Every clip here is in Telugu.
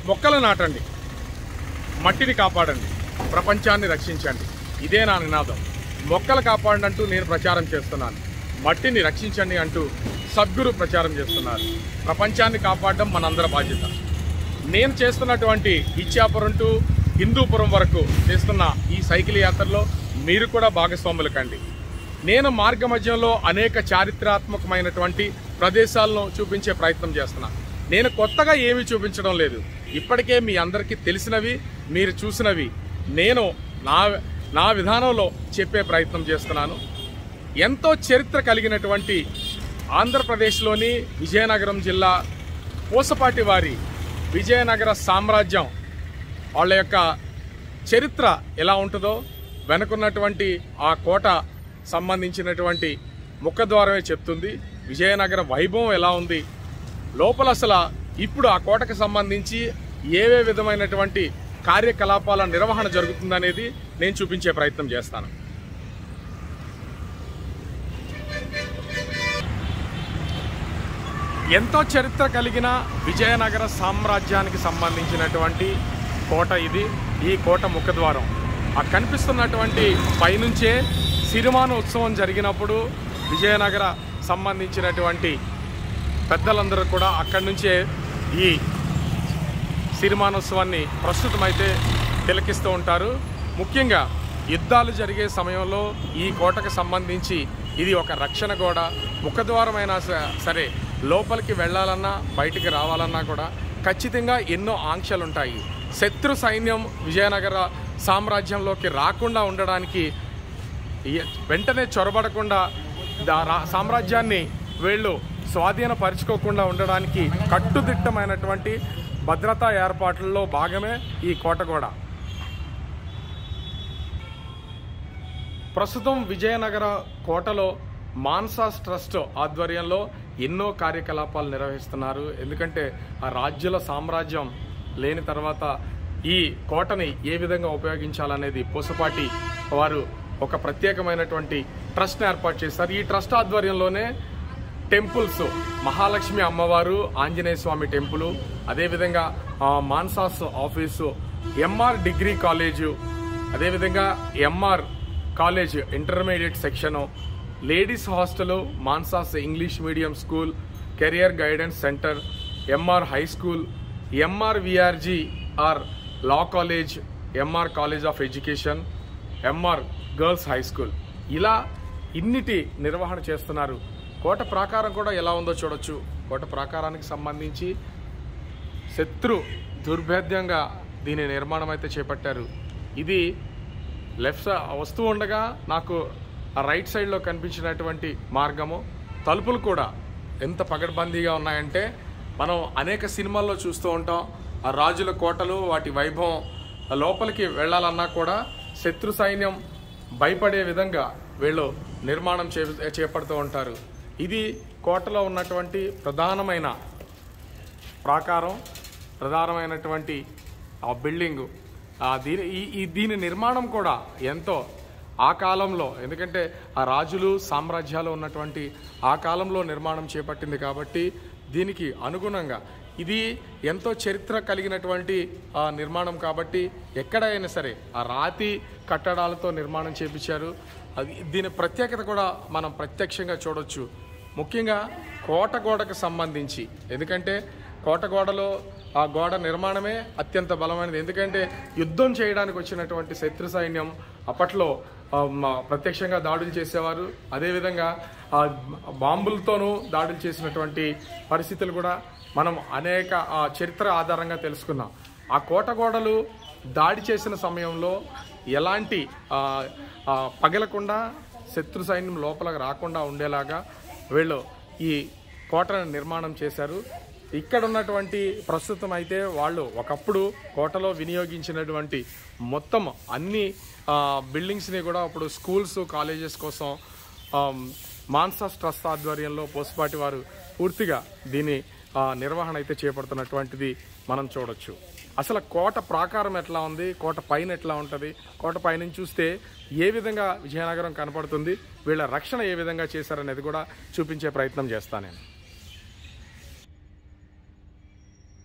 మొక్కలు నాటండి మట్టిని కాపాడండి ప్రపంచాన్ని రక్షించండి ఇదే నా నినాదం మొక్కలు కాపాడండి అంటూ నేను ప్రచారం చేస్తున్నాను మట్టిని రక్షించండి అంటూ సద్గురు ప్రచారం చేస్తున్నారు ప్రపంచాన్ని కాపాడడం మనందరి బాధ్యత నేను చేస్తున్నటువంటి ఇచ్చాపురం టు హిందూపురం వరకు చేస్తున్న ఈ సైకిల్ యాత్రలో మీరు కూడా భాగస్వాములు కండి నేను మార్గ మధ్యంలో అనేక చారిత్రాత్మకమైనటువంటి ప్రదేశాలను చూపించే ప్రయత్నం చేస్తున్నాను నేను కొత్తగా ఏమీ చూపించడం లేదు ఇప్పటికే మీ అందరికీ తెలిసినవి మీరు చూసినవి నేను నా నా విధానంలో చెప్పే ప్రయత్నం చేస్తున్నాను ఎంతో చరిత్ర కలిగినటువంటి ఆంధ్రప్రదేశ్లోని విజయనగరం జిల్లా పూసపాటి వారి విజయనగర సామ్రాజ్యం వాళ్ళ యొక్క చరిత్ర ఎలా ఉంటుందో వెనుకున్నటువంటి ఆ కోట సంబంధించినటువంటి ముఖద్వారమే చెప్తుంది విజయనగర వైభవం ఎలా ఉంది లోపల అసలు ఇప్పుడు ఆ కోటకు సంబంధించి ఏవే విధమైనటువంటి కార్యకలాపాల నిర్వహణ జరుగుతుందనేది నేను చూపించే ప్రయత్నం చేస్తాను ఎంతో చరిత్ర కలిగిన విజయనగర సామ్రాజ్యానికి సంబంధించినటువంటి కోట ఇది ఈ కోట ముఖద్వారం ఆ కనిపిస్తున్నటువంటి పైనుంచే సిరిమాన ఉత్సవం జరిగినప్పుడు విజయనగర సంబంధించినటువంటి పెద్దలందరూ కూడా అక్కడి నుంచే ఈ సిరిమానోత్సవాన్ని ప్రస్తుతమైతే తిలకిస్తూ ఉంటారు ముఖ్యంగా యుద్ధాలు జరిగే సమయంలో ఈ కోటకు సంబంధించి ఇది ఒక రక్షణ గోడ ముఖద్వారమైనా స- సరే లోపలికి వెళ్ళాలన్నా బయటికి రావాలన్నా కూడా ఖచ్చితంగా ఎన్నో ఆంక్షలు ఉంటాయి శత్రు సైన్యం విజయనగర సామ్రాజ్యంలోకి రాకుండా ఉండడానికి ఈ- వెంటనే చొరబడకుండా దా- రా- సామ్రాజ్యాన్ని వీళ్ళు స్వాధీనపరుచుకోకుండా ఉండడానికి కట్టుదిట్టమైనటువంటి భద్రతా ఏర్పాట్లలో భాగమే ఈ కోట కూడా ప్రస్తుతం విజయనగర కోటలో మాన్సాస్ ట్రస్ట్ ఆధ్వర్యంలో ఎన్నో కార్యకలాపాలు నిర్వహిస్తున్నారు ఎందుకంటే ఆ రాజ్యుల సామ్రాజ్యం లేని తర్వాత ఈ కోటని ఏ విధంగా ఉపయోగించాలనేది పూసపాటి వారు ఒక ప్రత్యేకమైనటువంటి ట్రస్ట్ ఏర్పాటు చేశారు ఈ ట్రస్ట్ ఆధ్వర్యంలోనే టెంపుల్స్ మహాలక్ష్మి అమ్మవారు ఆంజనేయ స్వామి టెంపుల్ అదేవిధంగా ఆ, Mansas office MR degree college అదేవిధంగా MR college intermediate section ladies hostel Mansas English medium school career guidance centre MR high school MR VRG R law college MR college of education MR girls high school ఇలా ఇన్నిటి నిర్వహణ చేస్తున్నారు కోట ప్రాకారం కూడా ఎలా ఉందో చూడొచ్చు కోట ప్రాకారానికి సంబంధించి శత్రు దుర్భేద్యంగా దీని నిర్మాణం అయితే చేపట్టారు ఇది లెఫ్ట్ సై- వస్తూ ఉండగా నాకు ఆ రైట్ సైడ్లో కనిపించినటువంటి మార్గము తలుపులు కూడా ఎంత పగడ్బందీగా ఉన్నాయంటే మనం అనేక సినిమాల్లో చూస్తూ ఉంటాం ఆ రాజుల కోటలు వాటి వైభవం ఆ లోపలికి వెళ్ళాలన్నా కూడా శత్రు సైన్యం భయపడే విధంగా వీళ్ళు నిర్మాణం చే చేపడుతూ ఉంటారు ఇది కోటలో ఉన్నటువంటి ప్రధానమైన ప్రాకారం ప్రధానమైనటువంటి ఆ బిల్డింగు ఆ దీని ఈ ఈ దీని నిర్మాణం కూడా ఎంతో ఆ కాలంలో ఎందుకంటే ఆ రాజులు సామ్రాజ్యాలు ఉన్నటువంటి ఆ కాలంలో నిర్మాణం చేపట్టింది కాబట్టి దీనికి అనుగుణంగా ఇది ఎంతో చరిత్ర కలిగినటువంటి ఆ, నిర్మాణం కాబట్టి ఎక్కడైనా సరే ఆ రాతి కట్టడాలతో నిర్మాణం చేపించారు అది దీని ప్రత్యేకత కూడా మనం ప్రత్యక్షంగా చూడొచ్చు ముఖ్యంగా కోట గోడకు సంబంధించి ఎందుకంటే కోట గోడలో ఆ గోడ నిర్మాణమే అత్యంత బలమైనది ఎందుకంటే యుద్ధం చేయడానికి వచ్చినటువంటి శత్రు సైన్యం అప్పట్లో ఆ, మ- ప్రత్యక్షంగా దాడులు చేసేవారు అదేవిధంగా ఆ బాంబులతోనూ దాడులు చేసినటువంటి పరిస్థితులు కూడా మనం అనేక ఆ, చరిత్ర ఆధారంగా తెలుసుకున్నాం ఆ కోట గోడలు దాడి చేసిన సమయంలో ఎలాంటి ఆ, ఆ, పగలకుండా శత్రు సైన్యం లోపలికి రాకుండా ఉండేలాగా వీళ్ళు ఈ కోటను నిర్మాణం చేశారు ఇక్కడ ఉన్నటువంటి ప్రస్తుతం అయితే వాళ్ళు ఒకప్పుడు కోటలో వినియోగించినటువంటి మొత్తం అన్ని ఆ, బిల్డింగ్స్ని కూడా ఇప్పుడు స్కూల్స్ కాలేజెస్ కోసం ఆమ్, మాన్సాస్ ట్రస్ట్ ఆధ్వర్యంలో పోస్పాటి వారు పూర్తిగా దీని ఆ, నిర్వహణ అయితే చేపడుతున్నటువంటిది మనం చూడొచ్చు అసలు కోట ప్రాకారం ఎట్లా ఉంది కోట పైన ఎట్లా ఉంటుంది కోట పైనుంచి చూస్తే ఏ విధంగా విజయనగరం కనపడుతుంది వీళ్ళ రక్షణ ఏ విధంగా చేశారనేది కూడా చూపించే ప్రయత్నం చేస్తాను నేను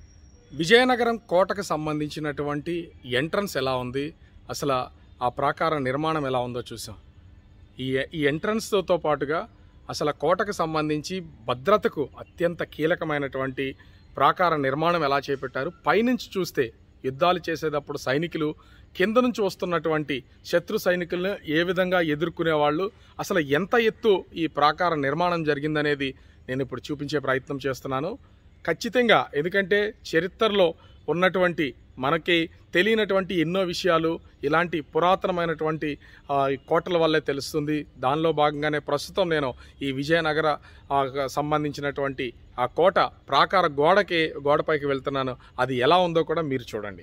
విజయనగరం కోటకు సంబంధించినటువంటి ఎంట్రన్స్ ఎలా ఉంది అసలు ఆ ప్రాకార నిర్మాణం ఎలా ఉందో చూసాం ఈ ఈ ఎంట్రన్స్తో పాటుగా అసలు కోటకు సంబంధించి భద్రతకు అత్యంత కీలకమైనటువంటి ప్రాకార నిర్మాణం ఎలా చేపట్టారు పైనుంచి చూస్తే యుద్ధాలు చేసేటప్పుడు సైనికులు కింద నుంచి వస్తున్నటువంటి శత్రు సైనికులను ఏ విధంగా ఎదుర్కొనేవాళ్ళు అసలు ఎంత ఎత్తు ఈ ప్రాకార నిర్మాణం జరిగిందనేది నేను ఇప్పుడు చూపించే ప్రయత్నం చేస్తున్నాను ఖచ్చితంగా ఎందుకంటే చరిత్రలో ఉన్నటువంటి మనకి తెలియనటువంటి ఎన్నో విషయాలు ఇలాంటి పురాతనమైనటువంటి ఆ, ఈ కోటల వల్లే తెలుస్తుంది దానిలో భాగంగానే ప్రస్తుతం నేను ఈ విజయనగర ఆ, సంబంధించినటువంటి ఆ కోట ప్రాకార గోడకి గోడపైకి వెళ్తున్నాను అది ఎలా ఉందో కూడా మీరు చూడండి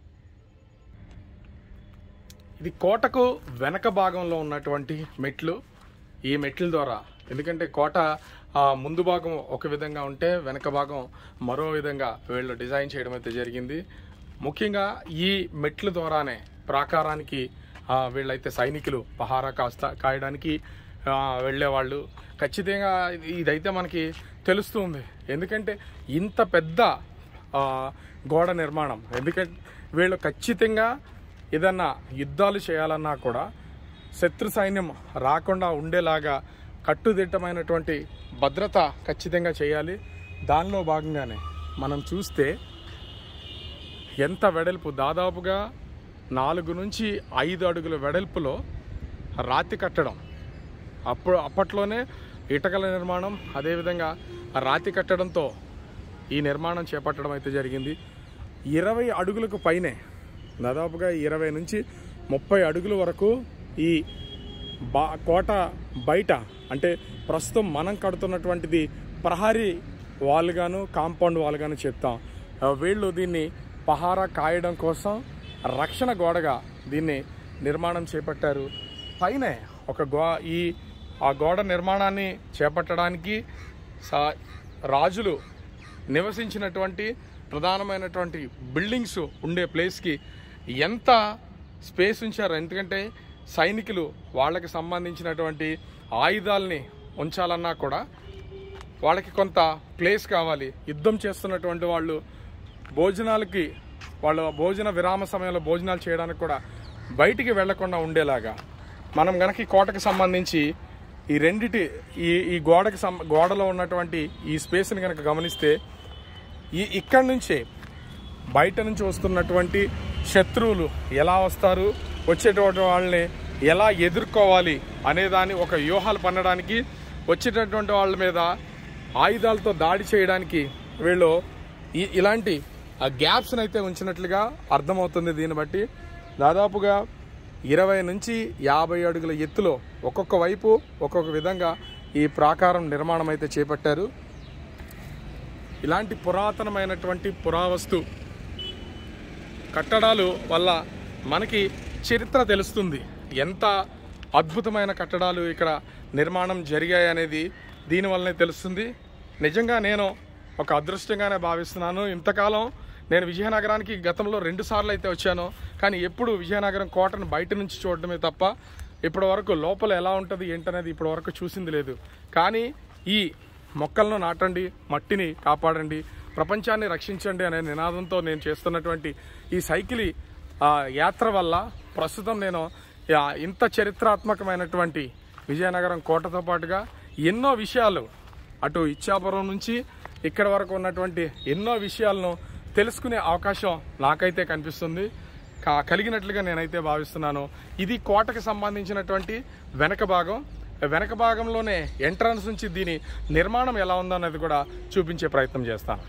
ఇది కోటకు వెనక భాగంలో ఉన్నటువంటి మెట్లు ఈ మెట్ల ద్వారా ఎందుకంటే కోట ఆ, ముందు భాగం ఒక విధంగా ఉంటే వెనక భాగం మరో విధంగా వీళ్ళు డిజైన్ చేయడం అయితే జరిగింది ముఖ్యంగా ఈ మెట్ల ద్వారానే ప్రాకారానికి ఆ, వీళ్ళైతే సైనికులు పహారా కాస్త కాయడానికి ఆ, వెళ్ళేవాళ్ళు ఖచ్చితంగా ఇది- ఇదైతే మనకి తెలుస్తుంది ఎందుకంటే ఇంత పెద్ద ఆ, గోడ నిర్మాణం ఎందుకంటే వీళ్ళు ఖచ్చితంగా ఏదన్నా యుద్ధాలు చేయాలన్నా కూడా శత్రు సైన్యం రాకుండా ఉండేలాగా కట్టుదిట్టమైనటువంటి భద్రత ఖచ్చితంగా చేయాలి దానిలో భాగంగానే మనం చూస్తే ఎంత వెడల్పు దాదాపుగా నాలుగు నుంచి ఐదు అడుగుల వెడల్పులో రాతి కట్టడం అప్పుడు అప్పట్లోనే ఇటకల నిర్మాణం అదేవిధంగా ఆ రాతి కట్టడంతో ఈ నిర్మాణం చేపట్టడం అయితే జరిగింది ఇరవై అడుగులకు పైనే దాదాపుగా ఇరవై నుంచి ముప్పై అడుగుల వరకు ఈ బా కోట బయట అంటే ప్రస్తుతం మనం కడుతున్నటువంటిది ప్రహరీ వాల్గాను కాంపౌండ్ వాల్గాను చెప్తాం ఆ, వీళ్ళు దీన్ని పహారా కాయడం కోసం రక్షణ గోడగా దీన్ని నిర్మాణం చేపట్టారు పైనే ఒక గో ఈ ఆ గోడ నిర్మాణాన్ని చేపట్టడానికి సా రాజులు నివసించినటువంటి ప్రధానమైనటువంటి బిల్డింగ్స్ ఉండే ప్లేస్కి ఎంత స్పేస్ ఉంచారు ఎందుకంటే సైనికులు వాళ్ళకి సంబంధించినటువంటి ఆయుధాలని ఉంచాలన్నా కూడా వాళ్ళకి కొంత ప్లేస్ కావాలి యుద్ధం చేస్తున్నటువంటి వాళ్ళు భోజనాలకి వాళ్ళు భోజన విరామ సమయంలో భోజనాలు చేయడానికి కూడా బయటికి వెళ్లకుండా ఉండేలాగా మనం గనక ఈ కోటకి సంబంధించి ఈ రెండిటి ఈ ఈ గోడకి సం గోడలో ఉన్నటువంటి ఈ స్పేస్ని కనుక గమనిస్తే ఈ ఇక్కడి నుంచే బయట నుంచి వస్తున్నటువంటి శత్రువులు ఎలా వస్తారు వచ్చేటువంటి వాళ్ళని ఎలా ఎదుర్కోవాలి అనేదాన్ని ఒక వ్యూహాలు పన్నడానికి వచ్చేటటువంటి వాళ్ళ మీద ఆయుధాలతో దాడి చేయడానికి వీళ్ళు ఈ ఇలాంటి ఆ గ్యాప్స్ని అయితే ఉంచినట్లుగా అర్థమవుతుంది దీన్ని బట్టి దాదాపుగా ఇరవై నుంచి యాభై అడుగుల ఎత్తులో ఒక్కొక్క వైపు ఒక్కొక్క విధంగా ఈ ప్రాకారం నిర్మాణం అయితే చేపట్టారు ఇలాంటి పురాతనమైనటువంటి పురావస్తు కట్టడాలు వల్ల మనకి చరిత్ర తెలుస్తుంది ఎంత అద్భుతమైన కట్టడాలు ఇక్కడ నిర్మాణం జరిగాయి అనేది దీనివల్లనే తెలుస్తుంది నిజంగా నేను ఒక అదృష్టంగానే భావిస్తున్నాను ఇంతకాలం నేను విజయనగరానికి గతంలో రెండు సార్లు అయితే వచ్చాను కానీ ఎప్పుడు విజయనగరం కోటను బయట నుంచి చూడడమే తప్ప ఇప్పటి వరకు లోపల ఎలా ఉంటుంది ఏంటనేది ఇప్పటి వరకు చూసింది లేదు కానీ ఈ మొక్కలను నాటండి మట్టిని కాపాడండి ప్రపంచాన్ని రక్షించండి అనే నినాదంతో నేను చేస్తున్నటువంటి ఈ సైకిల్ ఆ, యాత్ర వల్ల ప్రస్తుతం నేను ఆ, ఇంత చరిత్రాత్మకమైనటువంటి విజయనగరం కోటతో పాటుగా ఎన్నో విషయాలు అటు ఇచ్చాపురం నుంచి ఇక్కడ వరకు ఉన్నటువంటి ఎన్నో విషయాలను తెలుసుకునే అవకాశం నాకైతే కనిపిస్తుంది కా కలిగినట్లుగా నేనైతే భావిస్తున్నాను ఇది కోటకు సంబంధించినటువంటి వెనక భాగం వెనక భాగంలోనే ఎంట్రన్స్ నుంచి దీని నిర్మాణం ఎలా ఉందో అనేది కూడా చూపించే ప్రయత్నం చేస్తాను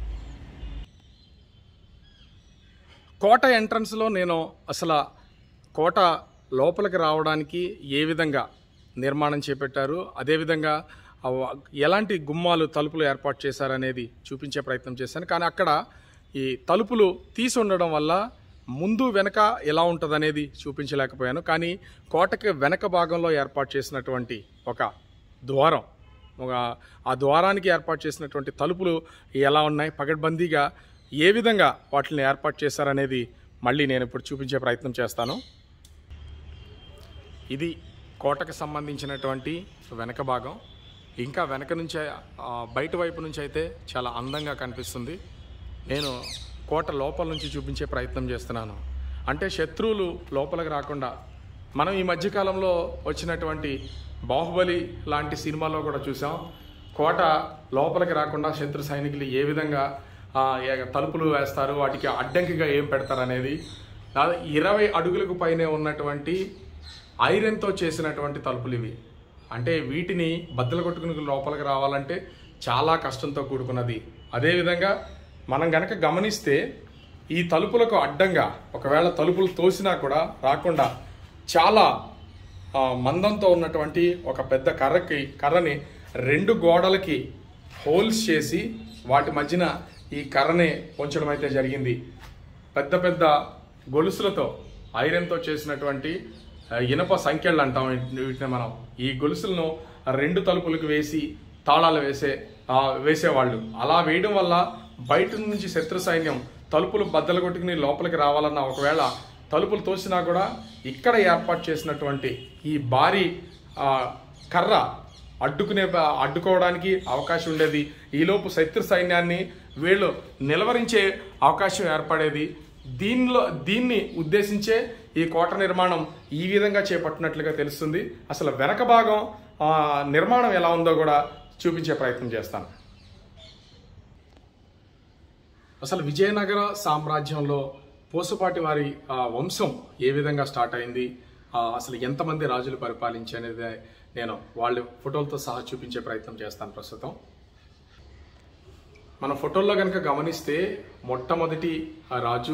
కోట ఎంట్రన్స్లో నేను అసలు కోట లోపలికి రావడానికి ఏ విధంగా నిర్మాణం చేపట్టారు అదేవిధంగా ఆ వ- ఎలాంటి గుమ్మాలు తలుపులు ఏర్పాటు చేశారనేది చూపించే ప్రయత్నం చేశాను కానీ అక్కడ ఈ తలుపులు తీసి ఉండడం వల్ల ముందు వెనక ఎలా ఉంటుంది అనేది చూపించలేకపోయాను కానీ కోటకి వెనక భాగంలో ఏర్పాటు చేసినటువంటి ఒక ద్వారం ఒక ఆ ద్వారానికి ఏర్పాటు చేసినటువంటి తలుపులు ఎలా ఉన్నాయి పగడ్బందీగా ఏ విధంగా వాటిని ఏర్పాటు చేశారనేది మళ్ళీ నేను ఇప్పుడు చూపించే ప్రయత్నం చేస్తాను ఇది కోటకు సంబంధించినటువంటి వెనక భాగం ఇంకా వెనక నుంచే ఆ, బయట వైపు నుంచి అయితే చాలా అందంగా కనిపిస్తుంది నేను కోట లోపల నుంచి చూపించే ప్రయత్నం చేస్తున్నాను అంటే శత్రువులు లోపలికి రాకుండా మనం ఈ మధ్యకాలంలో వచ్చినటువంటి బాహుబలి లాంటి సినిమాలో కూడా చూసాం కోట లోపలికి రాకుండా శత్రు సైనికులు ఏ విధంగా ఆ, ఏ- తలుపులు వేస్తారు వాటికి అడ్డంకిగా ఏం పెడతారు అనేది దాదాపు ఇరవై అడుగులకు పైనే ఉన్నటువంటి ఐరన్తో చేసినటువంటి తలుపులు ఇవి అంటే వీటిని బద్దలు కొట్టుకుని లోపలికి రావాలంటే చాలా కష్టంతో కూడుకున్నది అదేవిధంగా మనం గనక గమనిస్తే ఈ తలుపులకు అడ్డంగా ఒకవేళ తలుపులు తోసినా కూడా రాకుండా చాలా ఆ, మందంతో ఉన్నటువంటి ఒక పెద్ద కర్రకి కర్రని రెండు గోడలకి హోల్స్ చేసి వాటి మధ్యన ఈ కర్రని ఉంచడం అయితే జరిగింది పెద్ద పెద్ద గొలుసులతో ఐరన్తో చేసినటువంటి ఆ, ఇనప సంఖ్యలు అంటాం వీటిని వీటిని మనం ఈ గొలుసులను రెండు తలుపులకు వేసి తాళాలు వేసే ఆ, వేసేవాళ్ళు అలా వేయడం వల్ల బయట నుంచి శత్రు సైన్యం తలుపులు బద్దలు కొట్టుకుని లోపలికి రావాలన్న ఒకవేళ తలుపులు తోసినా కూడా ఇక్కడ ఏర్పాటు చేసినటువంటి ఈ భారీ ఆ, కర్ర అడ్డుకునే అడ్డుకోవడానికి అవకాశం ఉండేది ఈలోపు శత్రు సైన్యాన్ని వీళ్ళు నిలవరించే అవకాశం ఏర్పడేది దీనిలో దీన్ని ఉద్దేశించే ఈ కోట నిర్మాణం ఈ విధంగా చేపట్టినట్లుగా తెలుస్తుంది అసలు వెనక భాగం ఆ, నిర్మాణం ఎలా ఉందో కూడా చూపించే ప్రయత్నం చేస్తాను అసలు విజయనగర సామ్రాజ్యంలో పోసుపాటి వారి ఆ, వంశం ఏ విధంగా స్టార్ట్ అయింది ఆ, అసలు ఎంతమంది రాజులు పరిపాలించి అనేది నేను వాళ్ళ ఫోటోలతో సహా చూపించే ప్రయత్నం చేస్తాను ప్రస్తుతం మన ఫోటోల్లో కనుక గమనిస్తే మొట్టమొదటి ఆ రాజు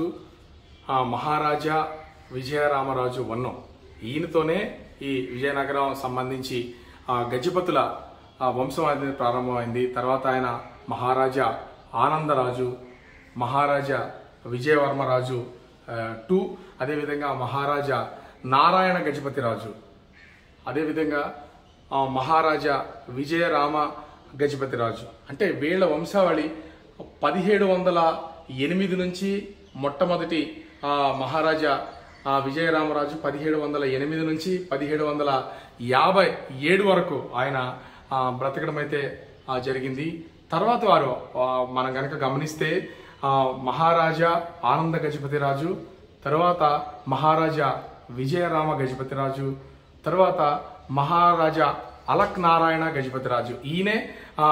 ఆ మహారాజా విజయరామరాజు వన్నం ఈయనతోనే ఈ విజయనగరం సంబంధించి ఆ గజపతుల ఆ వంశం అనేది ప్రారంభమైంది తర్వాత ఆయన మహారాజా ఆనందరాజు మహారాజా విజయవర్మరాజు ఆ, టూ అదేవిధంగా మహారాజా నారాయణ గజపతి రాజు అదేవిధంగా ఆ, మహారాజా విజయరామ గజపతి రాజు అంటే వీళ్ళ వంశావళి పదిహేడు వందల ఎనిమిది నుంచి మొట్టమొదటి ఆ, మహారాజా ఆ, విజయరామరాజు పదిహేడు వందల ఎనిమిది నుంచి పదిహేడు వందల యాభై ఏడు వరకు ఆయన ఆ, బ్రతకడం అయితే ఆ, జరిగింది తర్వాత వారు ఆ, మనం గనక గమనిస్తే ఆ, మహారాజా ఆనంద గజపతి రాజు తర్వాత మహారాజా విజయరామ గజపతి రాజు తర్వాత మహారాజా అలక్ నారాయణ గజపతి రాజు ఈయనే ఆ,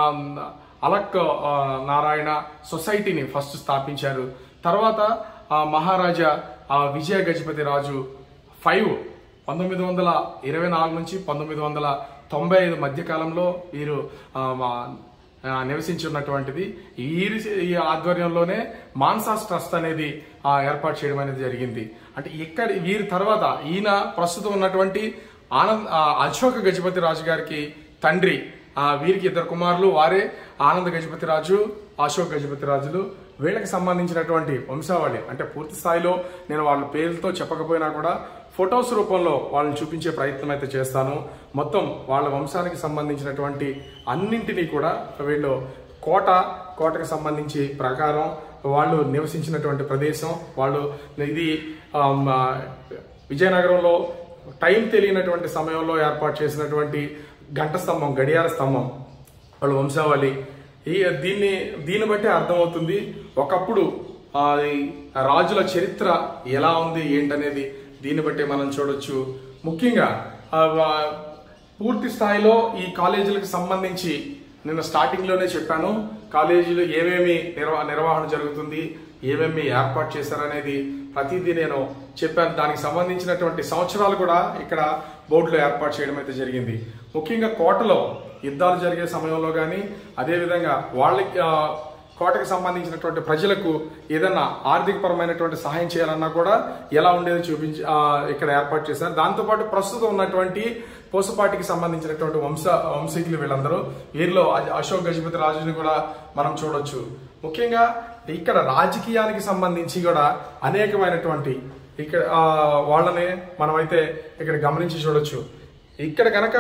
అలక్ ఆ, నారాయణ సొసైటీని ఫస్ట్ స్థాపించారు తర్వాత ఆ, మహారాజా ఆ, విజయ గజపతి రాజు ఫైవ్ పంతొమ్మిది వందల ఇరవై నాలుగు నుంచి పంతొమ్మిది వందల తొంభై ఐదు మధ్య కాలంలో వీరు ఆ, మా- ఆ, నివసించున్నటువంటిది ఈ ఈ ఆధ్వర్యంలోనే మాన్సాస్ ట్రస్ట్ అనేది ఆ, ఏర్పాటు చేయడం అనేది జరిగింది అంటే ఇక్కడ వీరి తర్వాత ఈయన ప్రస్తుతం ఉన్నటువంటి ఆనంద్ ఆ, అశోక గజపతి రాజు గారికి తండ్రి ఆ, వీరికి ఇద్దరు కుమారులు వారే ఆనంద గజపతి రాజు అశోక్ గజపతి రాజులు వీళ్ళకి సంబంధించినటువంటి వంశావళి అంటే పూర్తి స్థాయిలో నేను వాళ్ళ పేర్లతో చెప్పకపోయినా కూడా ఫొటోస్ రూపంలో వాళ్ళని చూపించే ప్రయత్నం అయితే చేస్తాను మొత్తం వాళ్ళ వంశానికి సంబంధించినటువంటి అన్నింటినీ కూడా వీళ్ళు కోట కోటకు సంబంధించి ప్రకారం వాళ్ళు నివసించినటువంటి ప్రదేశం వాళ్ళు ఇది ఆమ్, ఆ, విజయనగరంలో టైం తెలియనటువంటి సమయంలో ఏర్పాటు చేసినటువంటి గంట స్తంభం గడియార స్తంభం వాళ్ళ వంశావళి ఈ దీన్ని దీన్ని బట్టి అర్థమవుతుంది ఒకప్పుడు ఆ, ఈ రాజుల చరిత్ర ఎలా ఉంది ఏంటనేది దీన్ని బట్టి మనం చూడొచ్చు ముఖ్యంగా ఆ, వా- పూర్తి స్థాయిలో ఈ కాలేజీలకు సంబంధించి నేను స్టార్టింగ్ లోనే చెప్పాను కాలేజీలు ఏమేమి నిర్వహ నిర్వహణ జరుగుతుంది ఏమేమి ఏర్పాటు చేశారనేది ప్రతిదీ నేను చెప్పాను దానికి సంబంధించినటువంటి సంవత్సరాలు కూడా ఇక్కడ బోర్డులో ఏర్పాటు చేయడం అయితే జరిగింది ముఖ్యంగా కోటలో యుద్ధాలు జరిగే సమయంలో కానీ అదేవిధంగా వాళ్ళకి ఆ, కోటకు సంబంధించినటువంటి ప్రజలకు ఏదైనా ఆర్థిక పరమైనటువంటి సహాయం చేయాలన్నా కూడా ఎలా ఉండేది చూపించి ఆ, ఇక్కడ ఏర్పాటు చేశారు దాంతోపాటు ప్రస్తుతం ఉన్నటువంటి పోసపాటికి సంబంధించినటువంటి వంశ వంశీకులు వీళ్ళందరూ వీరిలో అ- అశోక్ గజపతి రాజుని కూడా మనం చూడొచ్చు ముఖ్యంగా ఇక్కడ రాజకీయానికి సంబంధించి కూడా అనేకమైనటువంటి ఇక్కడ ఆ, వాళ్ళని మనమైతే ఇక్కడ గమనించి చూడొచ్చు ఇక్కడ కనుక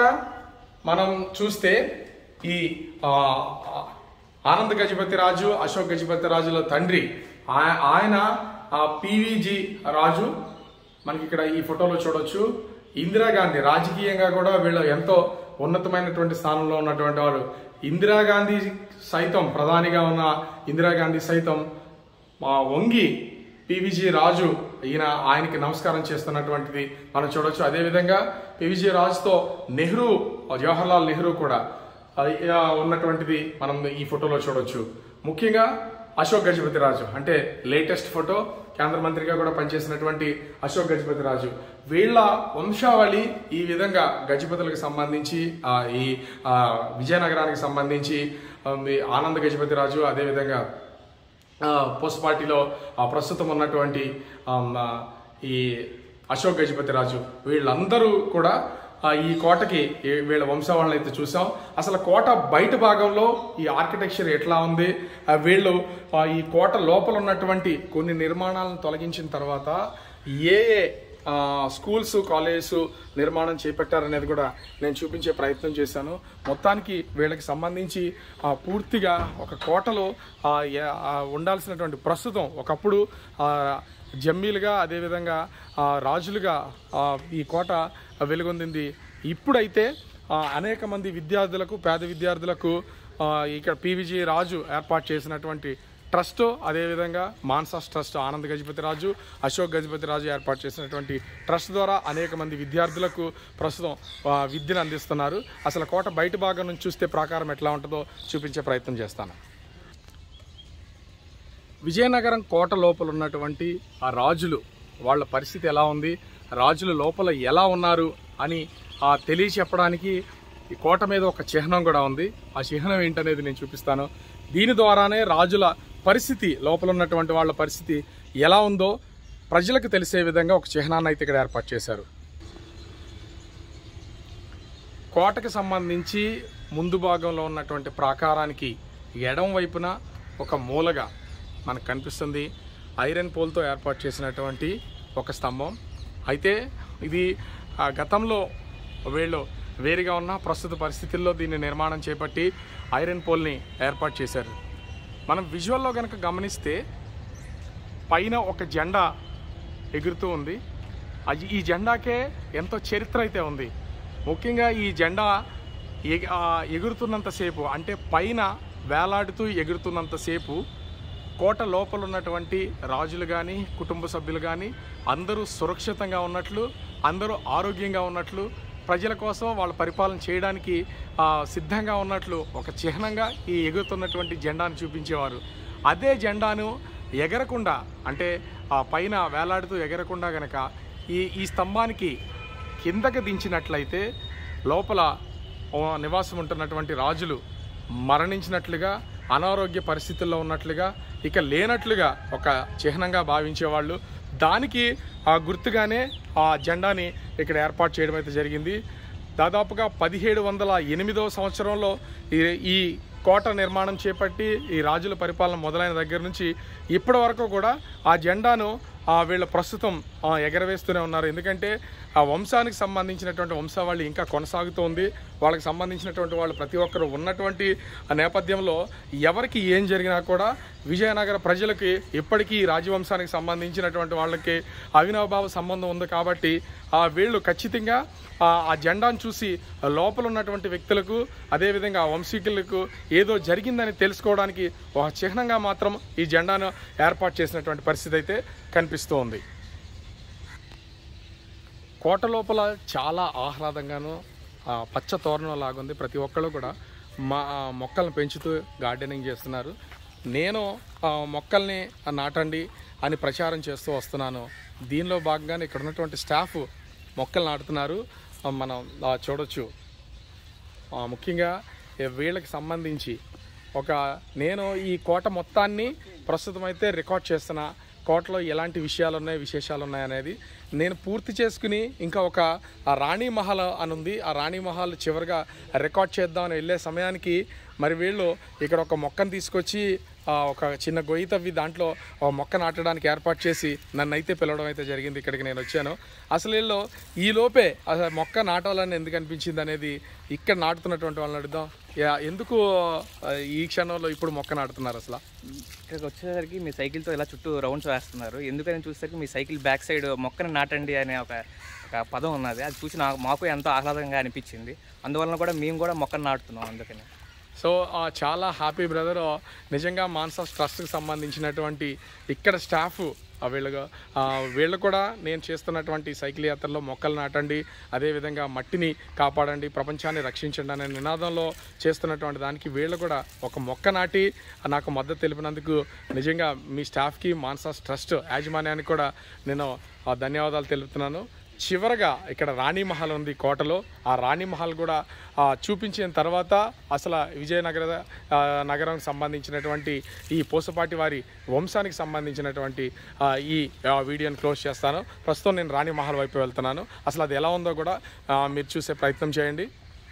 మనం చూస్తే ఈ ఆ, ఆనంద్ గజపతి రాజు అశోక్ గజపతి రాజుల తండ్రి ఆ- ఆయన పివిజి రాజు మనకి ఇక్కడ ఈ ఫోటోలో చూడొచ్చు ఇందిరాగాంధీ రాజకీయంగా కూడా వీళ్ళు ఎంతో ఉన్నతమైనటువంటి స్థానంలో ఉన్నటువంటి వారు ఇందిరాగాంధీ సైతం ప్రధానిగా ఉన్న ఇందిరాగాంధీ సైతం మా వంగి పివిజి రాజు ఈయన ఆయనకి నమస్కారం చేస్తున్నటువంటిది మనం చూడొచ్చు అదేవిధంగా పివిజి రాజుతో నెహ్రూ జవహర్లాల్ నెహ్రూ కూడా అది, ఆ, ఉన్నటువంటిది మనం ఈ ఫోటోలో చూడొచ్చు ముఖ్యంగా అశోక్ గజపతి రాజు అంటే లేటెస్ట్ ఫోటో కేంద్ర మంత్రిగా కూడా పనిచేసినటువంటి అశోక్ గజపతి రాజు వీళ్ళ వంశావళి ఈ విధంగా గజపతులకు సంబంధించి ఆ, ఈ ఆ, విజయనగరానికి సంబంధించి ఆ, మీ ఆనంద గజపతి రాజు అదేవిధంగా ఆ, పోస్ట్ పార్టీలో ఆ, ప్రస్తుతం ఉన్నటువంటి ఆమ్, ఆ, ఈ అశోక్ గజపతి రాజు వీళ్ళందరూ కూడా ఆ, ఈ కోటకి ఈ- వీళ్ళ వంశావళిని అయితే చూసాం అసలు కోట బయట భాగంలో ఈ ఆర్కిటెక్చర్ ఎట్లా ఉంది ఆ, వీళ్ళు ఆ, ఈ కోట లోపల ఉన్నటువంటి కొన్ని నిర్మాణాలను తొలగించిన తర్వాత ఏ ఏ ఆ, స్కూల్స్ కాలేజెస్ నిర్మాణం చేపట్టారనేది కూడా నేను చూపించే ప్రయత్నం చేశాను మొత్తానికి వీళ్ళకి సంబంధించి ఆ, పూర్తిగా ఒక కోటలో ఆ, ఏ- ఆ, ఉండాల్సినటువంటి ప్రస్తుతం ఒకప్పుడు ఆ, జమ్మీలుగా అదేవిధంగా ఆ, రాజులుగా ఆ, ఈ కోట వెలుగొందింది ఇప్పుడైతే ఆ, అనేక మంది విద్యార్థులకు పేద విద్యార్థులకు ఆ, ఇక్కడ పివిజి రాజు ఏర్పాటు చేసినటువంటి ట్రస్ట్ అదేవిధంగా మాన్సాస్ ట్రస్ట్ ఆనంద్ గజపతి రాజు అశోక్ గజపతి రాజు ఏర్పాటు చేసినటువంటి ట్రస్ట్ ద్వారా అనేక మంది విద్యార్థులకు ప్రస్తుతం ఆ, విద్యను అందిస్తున్నారు అసలు కోట బయట భాగం నుంచి చూస్తే ప్రాకారం ఎట్లా ఉంటుందో చూపించే ప్రయత్నం చేస్తాను విజయనగరం కోట లోపల ఉన్నటువంటి ఆ రాజులు వాళ్ళ పరిస్థితి ఎలా ఉంది రాజులు లోపల ఎలా ఉన్నారు అని ఆ తెలియచెప్పడానికి ఈ కోట మీద ఒక చిహ్నం కూడా ఉంది ఆ చిహ్నం ఏంటనేది నేను చూపిస్తాను దీని ద్వారానే రాజుల పరిస్థితి లోపల ఉన్నటువంటి వాళ్ళ పరిస్థితి ఎలా ఉందో ప్రజలకు తెలిసే విధంగా ఒక చిహ్నాన్ని అయితే ఇక్కడ ఏర్పాటు చేశారు కోటకి సంబంధించి ముందు భాగంలో ఉన్నటువంటి ప్రాకారానికి ఎడం వైపున ఒక మూలగా మనకు కనిపిస్తుంది ఐరన్ పోల్తో ఏర్పాటు చేసినటువంటి ఒక స్తంభం అయితే ఇది ఆ, గతంలో వీళ్ళు వేరుగా ఉన్న ప్రస్తుత పరిస్థితుల్లో దీన్ని నిర్మాణం చేపట్టి ఐరన్ పోల్ని ఏర్పాటు చేశారు మనం విజువల్లో కనుక గమనిస్తే పైన ఒక జెండా ఎగురుతూ ఉంది అది ఈ జెండాకే ఎంతో చరిత్ర అయితే ఉంది ముఖ్యంగా ఈ జెండా ఎగ- ఆ, ఎగురుతున్నంతసేపు అంటే పైన వేలాడుతూ ఎగురుతున్నంతసేపు కోట లోపల ఉన్నటువంటి రాజులు కానీ కుటుంబ సభ్యులు కానీ అందరూ సురక్షితంగా ఉన్నట్లు అందరూ ఆరోగ్యంగా ఉన్నట్లు ప్రజల కోసం వాళ్ళ పరిపాలన చేయడానికి ఆ, సిద్ధంగా ఉన్నట్లు ఒక చిహ్నంగా ఈ ఎగురుతున్నటువంటి జెండాను చూపించేవారు అదే జెండాను ఎగరకుండా అంటే ఆ పైన వేలాడుతూ ఎగరకుండా గనక ఈ ఈ స్తంభానికి కిందకి దించినట్లయితే లోపల ఓ నివాసం ఉంటున్నటువంటి రాజులు మరణించినట్లుగా అనారోగ్య పరిస్థితుల్లో ఉన్నట్లుగా ఇక లేనట్లుగా ఒక చిహ్నంగా భావించేవాళ్ళు దానికి ఆ గుర్తుగానే ఆ జెండాని ఇక్కడ ఏర్పాటు చేయడం అయితే జరిగింది దాదాపుగా పదిహేడు వందల ఎనిమిదవ సంవత్సరంలో ఈ ఈ కోట నిర్మాణం చేపట్టి ఈ రాజుల పరిపాలన మొదలైన దగ్గర నుంచి ఇప్పటి వరకు కూడా ఆ జెండాను ఆ వీళ్ళ ప్రస్తుతం ఆ, ఎగరవేస్తూనే ఉన్నారు ఎందుకంటే ఆ వంశానికి సంబంధించినటువంటి వంశావళి ఇంకా కొనసాగుతోంది వాళ్ళకి సంబంధించినటువంటి వాళ్ళు ప్రతి ఒక్కరు ఉన్నటువంటి ఆ నేపథ్యంలో ఎవరికి ఏం జరిగినా కూడా విజయనగర ప్రజలకి ఇప్పటికీ ఈ రాజవంశానికి సంబంధించినటువంటి వాళ్ళకి అవినాభావ సంబంధం ఉంది కాబట్టి ఆ వీళ్ళు ఖచ్చితంగా ఆ ఆ జెండాను చూసి లోపల ఉన్నటువంటి వ్యక్తులకు అదేవిధంగా ఆ వంశీకులకు ఏదో జరిగిందని తెలుసుకోవడానికి ఒక చిహ్నంగా మాత్రం ఈ జెండాను ఏర్పాటు చేసినటువంటి పరిస్థితి అయితే కనిపిస్తూ ఉంది కోట లోపల చాలా ఆహ్లాదంగాను ఆ, పచ్చ తోరణం లాగుంది ప్రతి ఒక్కళ్ళు కూడా మా ఆ, మొక్కలను పెంచుతూ గార్డెనింగ్ చేస్తున్నారు నేను ఆ, మొక్కల్ని నాటండి అని ప్రచారం చేస్తూ వస్తున్నాను దీనిలో భాగంగానే ఇక్కడ ఉన్నటువంటి స్టాఫ్ మొక్కలు నాటుతున్నారు ఆ, మనం ఆ, చూడొచ్చు ఆ, ముఖ్యంగా ఏ వీళ్ళకి సంబంధించి ఒక నేను ఈ కోట మొత్తాన్ని ప్రస్తుతం అయితే రికార్డ్ చేస్తున్నా కోటలో ఎలాంటి విషయాలు ఉన్నాయి విశేషాలు ఉన్నాయి అనేది నేను పూర్తి చేసుకుని ఇంకా ఒక ఆ రాణి మహల్ అని ఉంది ఆ రాణి మహల్ చివరిగా రికార్డ్ చేద్దామని వెళ్ళే సమయానికి మరి వీళ్ళు ఇక్కడ ఒక మొక్కను తీసుకొచ్చి ఆ, ఒక చిన్న గొయ్యి తవ్వి దాంట్లో ఒక మొక్క నాటడానికి ఏర్పాటు చేసి నన్ను అయితే పిలవడం అయితే జరిగింది ఇక్కడికి నేను వచ్చాను అసలు వీళ్ళు ఈ లోపే అసలు మొక్క నాటాలని ఎందుకు అనిపించింది అనేది ఇక్కడ నాటుతున్నటువంటి వాళ్ళని అడుగుదాం యా- ఎందుకు ఆ, ఈ క్షణంలో ఇప్పుడు మొక్క నాటుతున్నారు అసలు ఇక్కడికి వచ్చేసరికి మీ సైకిల్తో ఇలా చుట్టూ రౌండ్స్ వేస్తున్నారు ఎందుకని చూసేసరికి మీ సైకిల్ బ్యాక్ సైడ్ మొక్కను నాటండి అనే ఒక ఒక పదం ఉన్నది అది చూసి నాకు మాకు ఎంతో ఆహ్లాదంగా అనిపించింది అందువలన కూడా మేము కూడా మొక్కను నాటుతున్నాం అందుకని సో ఆ, చాలా హ్యాపీ బ్రదర్ నిజంగా మాన్సాస్ ట్రస్ట్కి సంబంధించినటువంటి ఇక్కడ స్టాఫ్ ఆ వీళ్ళగా ఆ, వీళ్ళు కూడా నేను చేస్తున్నటువంటి సైకిల్ యాత్రలో మొక్కలు నాటండి అదేవిధంగా మట్టిని కాపాడండి ప్రపంచాన్ని రక్షించండి అనే నినాదంలో చేస్తున్నటువంటి దానికి వీళ్ళు కూడా ఒక మొక్క నాటి నాకు మద్దతు తెలిపినందుకు నిజంగా మీ స్టాఫ్కి మాన్సాస్ ట్రస్ట్ యాజమాన్యానికి కూడా నేను ఆ, ధన్యవాదాలు తెలుపుతున్నాను చివరగా ఇక్కడ రాణి మహల్ ఉంది కోటలో ఆ రాణి మహల్ కూడా ఆ, చూపించిన తర్వాత అసలు విజయనగర ఆ, నగరానికి సంబంధించినటువంటి ఈ పోసపాటి వారి వంశానికి సంబంధించినటువంటి ఆ, ఈ ఆ, వీడియోని క్లోజ్ చేస్తాను ప్రస్తుతం నేను రాణి మహల్ వైపు వెళ్తున్నాను అసలు అది ఎలా ఉందో కూడా ఆ, మీరు చూసే ప్రయత్నం చేయండి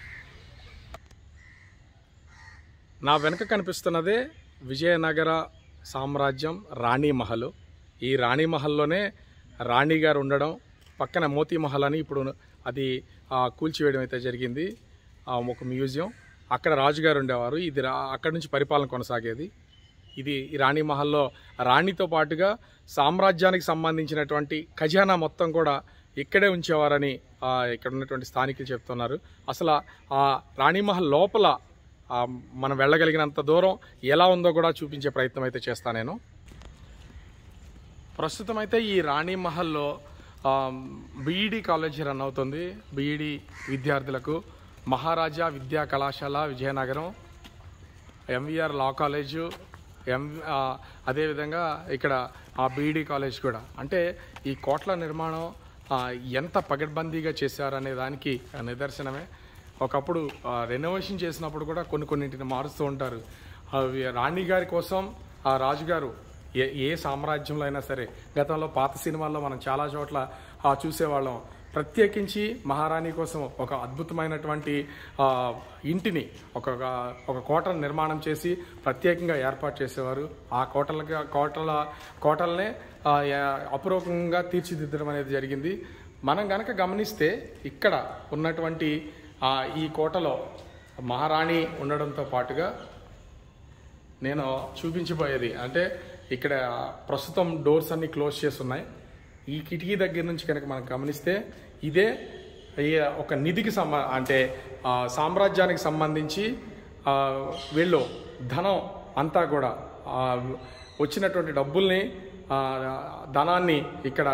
నా వెనక కనిపిస్తున్నదే విజయనగర సామ్రాజ్యం రాణి మహల్ ఈ రాణి మహల్లోనే రాణి గారు ఉండడం పక్కన మోతీ మహల్ అని ఇప్పుడు అది ఆ, కూల్చివేయడం అయితే జరిగింది ఆ, ఒక మ్యూజియం అక్కడ రాజుగారు ఉండేవారు ఇది రా అక్కడి నుంచి పరిపాలన కొనసాగేది ఇది ఈ రాణి మహల్లో రాణితో పాటుగా సామ్రాజ్యానికి సంబంధించినటువంటి ఖజానా మొత్తం కూడా ఇక్కడే ఉంచేవారని ఆ, ఇక్కడ ఉన్నటువంటి స్థానికులు చెప్తున్నారు అసలు ఆ రాణి మహల్ లోపల ఆ, మనం వెళ్ళగలిగినంత దూరం ఎలా ఉందో కూడా చూపించే ప్రయత్నం అయితే చేస్తాను నేను ప్రస్తుతం అయితే ఈ రాణి మహల్లో బీఈడి కాలేజ్ రన్ అవుతుంది బీఈడి విద్యార్థులకు మహారాజా విద్యా కళాశాల Vizianagaram MVR law college M ఆ, అదేవిధంగా ఇక్కడ ఆ బీఈడి కాలేజ్ కూడా అంటే ఈ కోట్ల నిర్మాణం ఆ, ఎంత పగడ్బందీగా చేశారనే దానికి నిదర్శనమే ఒకప్పుడు రెనోవేషన్ చేసినప్పుడు కూడా కొన్ని కొన్నింటిని మారుస్తూ ఉంటారు అవి రాణి గారి కోసం ఆ రాజుగారు ఏ ఏ సామ్రాజ్యంలో అయినా సరే గతంలో పాత సినిమాల్లో మనం చాలా చోట్ల ఆ, చూసేవాళ్ళం ప్రత్యేకించి మహారాణి కోసం ఒక అద్భుతమైనటువంటి ఆ, ఇంటిని ఒక ఒక కోటను నిర్మాణం చేసి ప్రత్యేకంగా ఏర్పాటు చేసేవారు ఆ కోటలుగా కోటల కోటలనే ఆ, యా- అపురూపంగా తీర్చిదిద్దడం అనేది జరిగింది మనం గనక గమనిస్తే ఇక్కడ ఉన్నటువంటి ఆ, ఈ కోటలో మహారాణి ఉండడంతో పాటుగా నేను చూపించబోయేది అంటే ఇక్కడ ప్రస్తుతం డోర్స్ అన్ని క్లోజ్ చేసి ఉన్నాయి ఈ కిటికీ దగ్గర నుంచి కనుక మనం గమనిస్తే ఇదే ఈ ఒక నిధికి సంబ అంటే ఆ, సామ్రాజ్యానికి సంబంధించి ఆ, వీళ్ళు ధనం అంతా కూడా ఆ, వచ్చినటువంటి డబ్బుల్ని ఆ, ధనాన్ని ఇక్కడ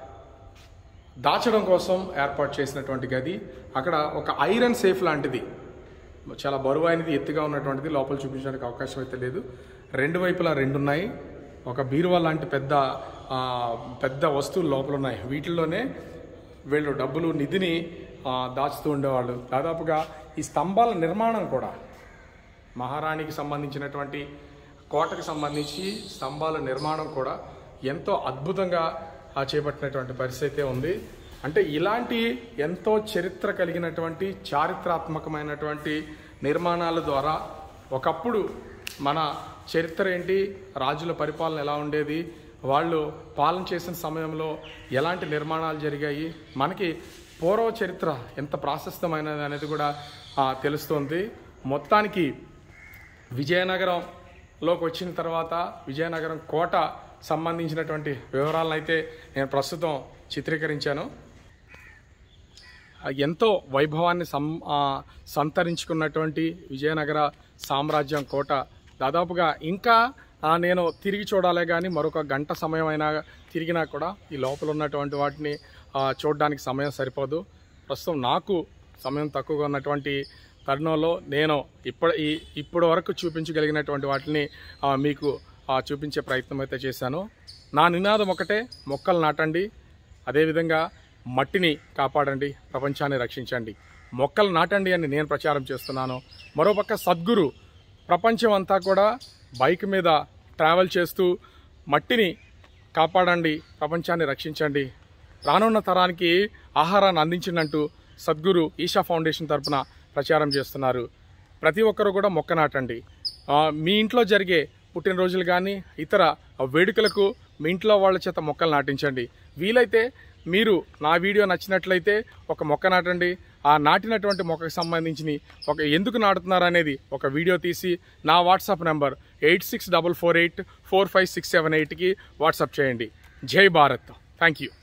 దాచడం కోసం ఏర్పాటు చేసినటువంటి గది అక్కడ ఒక ఐరన్ సేఫ్ లాంటిది చాలా బరువైనది ఎత్తుగా ఉన్నటువంటిది లోపల చూపించడానికి అవకాశం అయితే లేదు రెండు వైపులా రెండు ఉన్నాయి ఒక బీరువా లాంటి పెద్ద ఆ, పెద్ద వస్తువులు లోపల ఉన్నాయి వీటిల్లోనే వీళ్ళు డబ్బులు నిధిని ఆ, దాచుతూ ఉండేవాళ్ళు దాదాపుగా ఈ స్తంభాల నిర్మాణం కూడా మహారాణికి సంబంధించినటువంటి కోటకి సంబంధించి స్తంభాల నిర్మాణం కూడా ఎంతో అద్భుతంగా ఆ, చేపట్టినటువంటి పరిస్థితి ఉంది అంటే ఇలాంటి ఎంతో చరిత్ర కలిగినటువంటి చారిత్రాత్మకమైనటువంటి నిర్మాణాల ద్వారా ఒకప్పుడు మన చరిత్ర ఏంటి రాజుల పరిపాలన ఎలా ఉండేది వాళ్ళు పాలన చేసిన సమయంలో ఎలాంటి నిర్మాణాలు జరిగాయి మనకి పూర్వ చరిత్ర ఎంత ప్రాశస్తమైనది అనేది కూడా ఆ, తెలుస్తుంది మొత్తానికి విజయనగరంలోకి వచ్చిన తర్వాత విజయనగరం కోట సంబంధించినటువంటి వివరాలను అయితే నేను ప్రస్తుతం చిత్రీకరించాను ఆ, ఎంతో వైభవాన్ని సం ఆ, సంతరించుకున్నటువంటి విజయనగర సామ్రాజ్యం కోట దాదాపుగా ఇంకా ఆ, నేను తిరిగి చూడాలే కానీ మరొక గంట సమయం అయినా తిరిగినా కూడా ఈ లోపల ఉన్నటువంటి వాటిని ఆ, చూడడానికి సమయం సరిపోదు ప్రస్తుతం నాకు సమయం తక్కువగా ఉన్నటువంటి తరుణంలో నేను ఇప్పటి ఈ ఇప్పటి వరకు చూపించగలిగినటువంటి వాటిని ఆ, మీకు ఆ, చూపించే ప్రయత్నం అయితే చేశాను నా నినాదం ఒకటే మొక్కలు నాటండి అదేవిధంగా మట్టిని కాపాడండి ప్రపంచాన్ని రక్షించండి మొక్కలు నాటండి అని నేను ప్రచారం చేస్తున్నాను మరోపక్క సద్గురు ప్రపంచం అంతా కూడా బైక్ మీద ట్రావెల్ చేస్తూ మట్టిని కాపాడండి ప్రపంచాన్ని రక్షించండి రానున్న తరానికి ఆహారాన్ని అందించినట్టు సద్గురు ఈషా ఫౌండేషన్ తరపున ప్రచారం చేస్తున్నారు ప్రతి ఒక్కరు కూడా మొక్క నాటండి ఆ, మీ ఇంట్లో జరిగే పుట్టినరోజులు కానీ ఇతర వేడుకలకు మీ ఇంట్లో వాళ్ళ చేత మొక్కలు నాటించండి వీలైతే మీరు నా వీడియో నచ్చినట్లయితే ఒక మొక్క నాటండి ఆ నాటినటువంటి మొక్కకు సంబంధించి ఒక ఎందుకు నాటుతున్నారు అనేది ఒక వీడియో తీసి నా WhatsApp number eight six double four eight four five six seven ఎయిట్కి వాట్సాప్ చేయండి జై భారత్ థ్యాంక్ యూ